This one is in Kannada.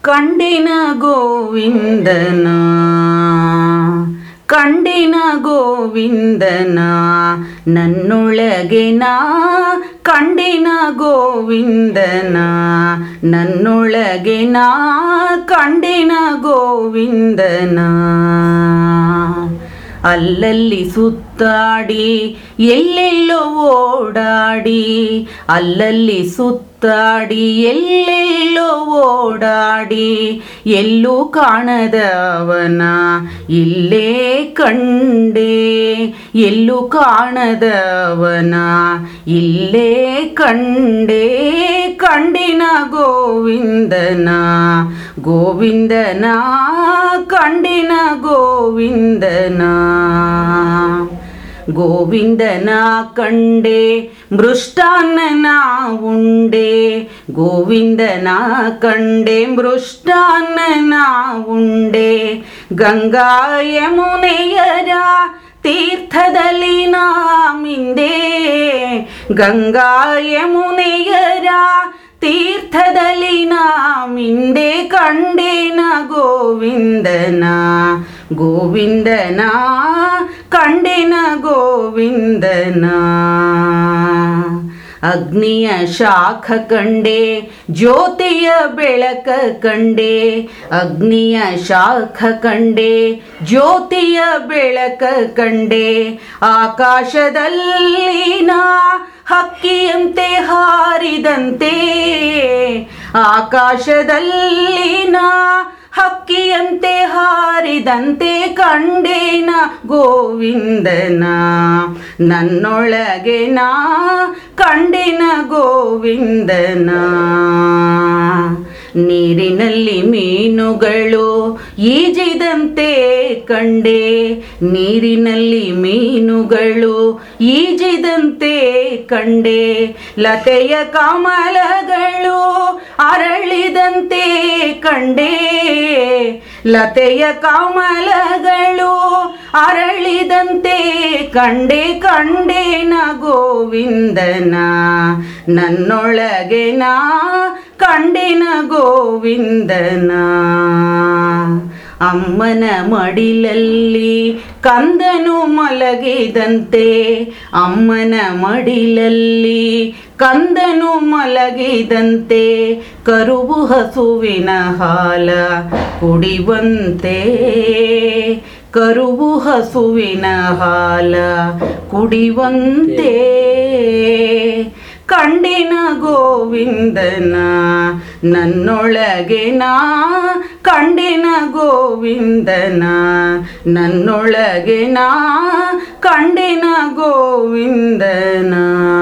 ಕಂಡಿನ ಗೋವಿಂದನ ಕಂಡಿನ ಗೋವಿಂದನ ನನ್ನೊಳಗೆ ನಾ ಕಂಡಿನ ಗೋವಿಂದನ ನನ್ನೊಳಗೆ ನಾ ಕಂಡಿನ ಗೋವಿಂದನ ಅಲ್ಲಲ್ಲಿ ಸುತ್ತಾಡಿ ಎಲ್ಲೆಲ್ಲೋ ಓಡಾಡಿ ಅಲ್ಲಲ್ಲಿ ಸುತ್ತಾಡಿ ಎಲ್ಲೆಲ್ಲೋ ಓಡಾಡಿ ಎಲ್ಲೂ ಕಾಣದವನ ಇಲ್ಲೇ ಕಂಡೆ ಎಲ್ಲೂ ಕಾಣದವನ ಇಲ್ಲೇ ಕಂಡೆ ಕಂಡಿನ ಗೋವಿಂದನ ಗೋವಿಂದನ ಕಂಡಿನ ಗೋವಿಂದನ ಗೋವಿಂದನ ಕಂಡೆ ಮೃಷ್ಟಾನ್ನನ ಉಂಡೆ ಗೋವಿಂದನ ಕಂಡೆ ಮೃಷ್ಟಾನ್ನನ ಉಂಡೆ ಗಂಗಾ ಯಮುನೆಯರ ತೀರ್ಥದಲ್ಲಿ ನಾ ಮಿಂದೆ ಗಂಗಾ ಯಮುನೆಯರ ತೀರ್ಥದಲ್ಲಿ ನಾ ಮಿಂದೆ ಕಂಡೇನ ಗೋವಿಂದನ ಗೋವಿಂದನ ಕಂಡೆನ ಗೋವಿಂದನ ಅಗ್ನಿಯ ಶಾಖ ಕಂಡೆ ಜ್ಯೋತಿಯ ಬೆಳಕ ಕಂಡೆ ಅಗ್ನಿಯ ಶಾಖ ಕಂಡೆ ಜ್ಯೋತಿಯ ಬೆಳಕ ಕಂಡೆ ಆಕಾಶದಲ್ಲಿ ನಾ ಹಕ್ಕಿಯಂತೆ ಹಾರಿದಂತೆ ಆಕಾಶದಲ್ಲಿ ನಾ ಹಕ್ಕಿಯಂತೆ ಹಾರಿದಂತೆ ಕಂಡೇನ ಗೋವಿಂದನ ನನ್ನೊಳಗೆ ನಾ ಕಂಡಿನ ಗೋವಿಂದನ ನೀರಿನಲ್ಲಿ ಮೀನುಗಳು ಈಜಿದಂತೆ ಕಂಡೆ ನೀರಿನಲ್ಲಿ ಮೀನುಗಳು ಈಜಿದಂತೆ ಕಂಡೆ ಲತೆಯ ಕಮಲಗಳು ಅರಳಿದಂತೆ ಕಂಡೆ ಲತೆಯ ಕಮಲಗಳು ಅರಳಿದಂತೆ ಕಂಡೆ ಕಂಡೇನ ಗೋವಿಂದನ ನನ್ನೊಳಗೆ ನಾ ಕಂಡಿನ ಗೋವಿಂದನ ಅಮ್ಮನ ಮಡಿಲಲ್ಲಿ ಕಂದನು ಮಲಗಿದಂತೆ ಅಮ್ಮನ ಮಡಿಲಲ್ಲಿ ಕಂದನು ಮಲಗಿದಂತೆ ಕರುವು ಹಸುವಿನ ಹಾಲ ಕುಡಿವಂತೆ ಕರುವು ಹಸುವಿನ ಹಾಲ ಕುಡಿವಂತೆ ಕಂಡಿನ ಗೋವಿಂದನ ನನ್ನೊಳಗೆ ನಾ ಕಂಡಿನ ಗೋವಿಂದನ ನನ್ನೊಳಗೆ ನಾ ಕಂಡಿನ ಗೋವಿಂದನ